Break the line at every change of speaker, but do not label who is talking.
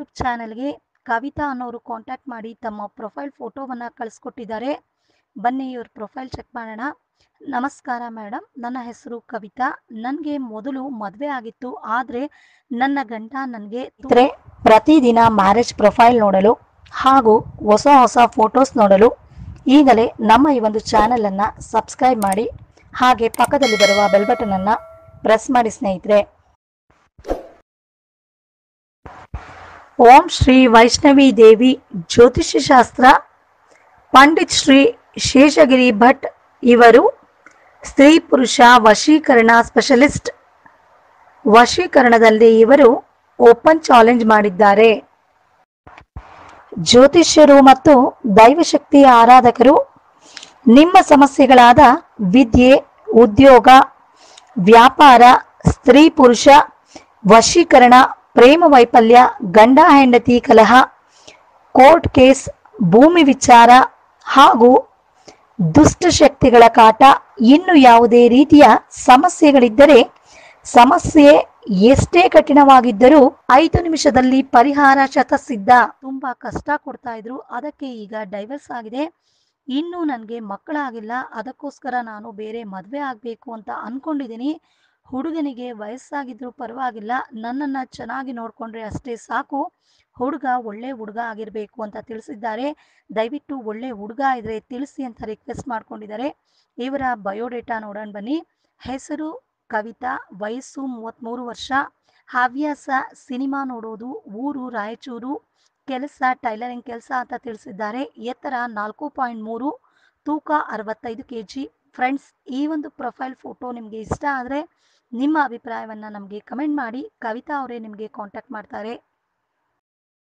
YouTube ಚಾನಲ್ಗೆ ಕವಿತಾ ಅನ್ನೋರು contact ಮಾಡಿ ತಮ್ಮ ಪ್ರೊಫೈಲ್ ಫೋಟೋವನ್ನು ಕಳಿಸ್ಕೊಟ್ಟಿದ್ದಾರೆ ಬನ್ನಿ ಇವ್ರ ಪ್ರೊಫೈಲ್ ಚೆಕ್ ಮಾಡೋಣ ನಮಸ್ಕಾರ ಮೇಡಮ್ ನನ್ನ ಹೆಸರು ಕವಿತಾ ನನಗೆ ಮೊದಲು ಮದುವೆ ಆಗಿತ್ತು ಆದರೆ ನನ್ನ ಗಂಡ ನನಗೆ ಇದ್ರೆ ಪ್ರತಿದಿನ ಮ್ಯಾರೇಜ್ ಪ್ರೊಫೈಲ್ ನೋಡಲು ಹಾಗೂ ಹೊಸ ಹೊಸ ಫೋಟೋಸ್ ನೋಡಲು ಈಗಲೇ ನಮ್ಮ ಈ ಒಂದು ಚಾನಲನ್ನು ಸಬ್ಸ್ಕ್ರೈಬ್ ಮಾಡಿ ಹಾಗೆ ಪಕ್ಕದಲ್ಲಿ ಬರುವ ಬೆಲ್ ಬಟನನ್ನು ಪ್ರೆಸ್ ಮಾಡಿ ಸ್ನೇಹಿತರೆ ಓಂ ಶ್ರೀ ವೈಷ್ಣವಿ ದೇವಿ ಜ್ಯೋತಿಷ್ಯ ಶಾಸ್ತ್ರ ಪಂಡಿತ್ ಶ್ರೀ ಶೇಷಗಿರಿ ಭಟ್ ಇವರು ಸ್ತ್ರೀ ಪುರುಷ ವಶೀಕರಣ ಸ್ಪೆಷಲಿಸ್ಟ್ ವಶೀಕರಣದಲ್ಲಿ ಇವರು ಓಪನ್ ಚಾಲೆಂಜ್ ಮಾಡಿದ್ದಾರೆ ಜ್ಯೋತಿಷ್ಯರು ಮತ್ತು ದೈವಶಕ್ತಿಯ ಆರಾಧಕರು ನಿಮ್ಮ ಸಮಸ್ಯೆಗಳಾದ ವಿದ್ಯೆ ಉದ್ಯೋಗ ವ್ಯಾಪಾರ ಸ್ತ್ರೀ ಪುರುಷ ವಶೀಕರಣ ಪ್ರೇಮ ವೈಫಲ್ಯ ಗಂಡ ಹೆಂಡತಿ ಕಲಹ ಕೋರ್ಟ್ ಕೇಸ್ ಭೂಮಿ ವಿಚಾರ ಹಾಗೂ ದುಷ್ಟಶಕ್ತಿಗಳ ಕಾಟ ಇನ್ನು ಯಾವುದೇ ರೀತಿಯ ಸಮಸ್ಯೆಗಳಿದ್ದರೆ ಸಮಸ್ಯೆ ಎಷ್ಟೇ ಕಠಿಣವಾಗಿದ್ದರೂ ಐದು ನಿಮಿಷದಲ್ಲಿ ಪರಿಹಾರ ಶತಸಿದ್ಧ ತುಂಬಾ ಕಷ್ಟ ಕೊಡ್ತಾ ಇದ್ರು ಅದಕ್ಕೆ ಈಗ ಡೈವರ್ಸ್ ಆಗಿದೆ ಇನ್ನು ನನಗೆ ಮಕ್ಕಳಾಗಿಲ್ಲ ಅದಕ್ಕೋಸ್ಕರ ನಾನು ಬೇರೆ ಮದುವೆ ಆಗಬೇಕು ಅಂತ ಅನ್ಕೊಂಡಿದ್ದೀನಿ ಹುಡುಗನಿಗೆ ವಯಸ್ಸಾಗಿದ್ರು ಪರವಾಗಿಲ್ಲ ನನ್ನನ್ನು ಚೆನ್ನಾಗಿ ನೋಡಿಕೊಂಡ್ರೆ ಅಷ್ಟೇ ಸಾಕು ಹುಡುಗ ಒಳ್ಳೆ ಹುಡುಗ ಆಗಿರಬೇಕು ಅಂತ ತಿಳಿಸಿದ್ದಾರೆ ದಯವಿಟ್ಟು ಒಳ್ಳೆ ಹುಡುಗ ಇದ್ರೆ ತಿಳಿಸಿ ಅಂತ ರಿಕ್ವೆಸ್ಟ್ ಮಾಡ್ಕೊಂಡಿದ್ದಾರೆ ಇವರ ಬಯೋಡೇಟಾ ನೋಡೋಣ ಬನ್ನಿ ಹೆಸರು ಕವಿತಾ ವಯಸ್ಸು ಮೂವತ್ತ್ಮೂರು ವರ್ಷ ಹವ್ಯಾಸ ಸಿನಿಮಾ ನೋಡೋದು ಊರು ರಾಯಚೂರು ಕೆಲಸ ಟೈಲರಿಂಗ್ ಕೆಲಸ ಅಂತ ತಿಳಿಸಿದ್ದಾರೆ ಎತ್ತರ ನಾಲ್ಕು ಪಾಯಿಂಟ್ ಮೂರು ತೂಕ ಅರವತ್ತೈದು ಕೆ ಜಿ ಫ್ರೆಂಡ್ಸ್ ಈ ಒಂದು ಪ್ರೊಫೈಲ್ ಫೋಟೋ ನಿಮಗೆ ಇಷ್ಟ ಆದರೆ ನಿಮ್ಮ ಅಭಿಪ್ರಾಯವನ್ನು ನಮಗೆ ಕಮೆಂಟ್ ಮಾಡಿ ಕವಿತಾ ಅವರೇ ನಿಮಗೆ ಕಾಂಟ್ಯಾಕ್ಟ್ ಮಾಡ್ತಾರೆ